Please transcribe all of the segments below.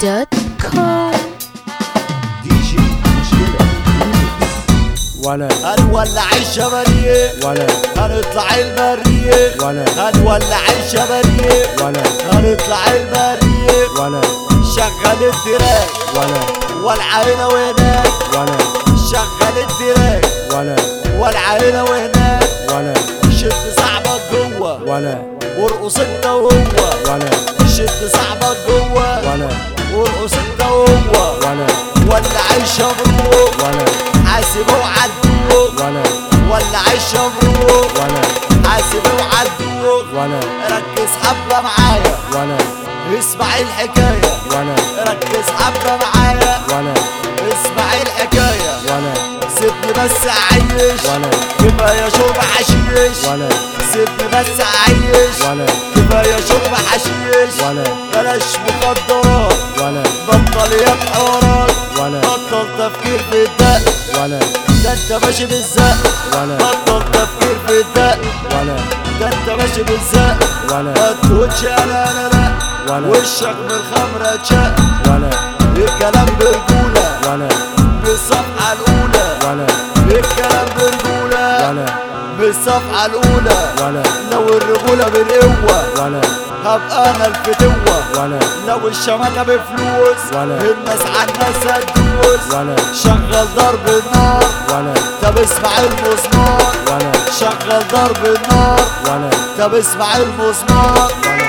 دوت كوم دي جي مشكلة ولا هنولع الشباريق ولا هنطلع المريق ولا هنولع الشباريق ولا هنطلع المريق ولا شغل التراك ولا والعينة وهناك ولا شغل التراك ولا والعينة وهناك ولا شد صاحبك جوه ولا وارقص انت وهو ولا شد صاحبك جوه ولا وارقص انت وهو ولا ولع الشبروق ولا حاسبه وعدوك ولا ولع الشبروق ولا حاسبه وعدوك ولا ركز حبة معايا ولا اسمع الحكاية ولا ركز حبة معايا ولا اسمع الحكاية ولا سيبني بس اعيش ولا كفاية شرب حشيش ولا سيبني بس اعيش ولا كفاية شرب حشيش ولا بلاش مخدرات ولا بطل يا حوارات ولا بطل تفكير في الدق ولا ده انت ماشي بالزق ولا بطل تفكير في الدق ولا ده انت ماشي بالزق ولا ما تقولش انا انا لا ولا وشك من الخمرة اتشق ولا الكلام برجولة ولا بالصفحة الأولى ولا الكلام برجولة ولا بالصفحة الأولى ولا لو الرجولة بالقوة ولا هبقى أنا الفتوة ولا لو الشماتة بفلوس ولا. الناس عالناس هتدوس ولا شغل ضرب النار ولا طب اسمع المزمار ولا شغل ضرب النار ولا طب اسمع المزمار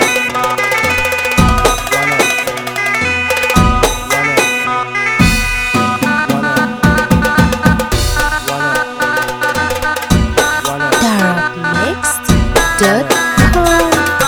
دارك ميكست دوت كوم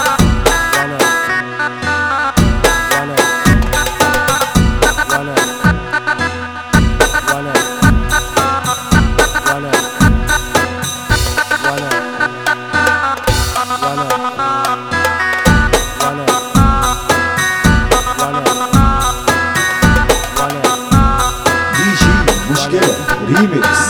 دي جي مشكلة ريميكس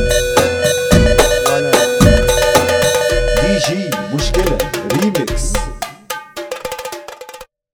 دي جي مشكلة ريميكس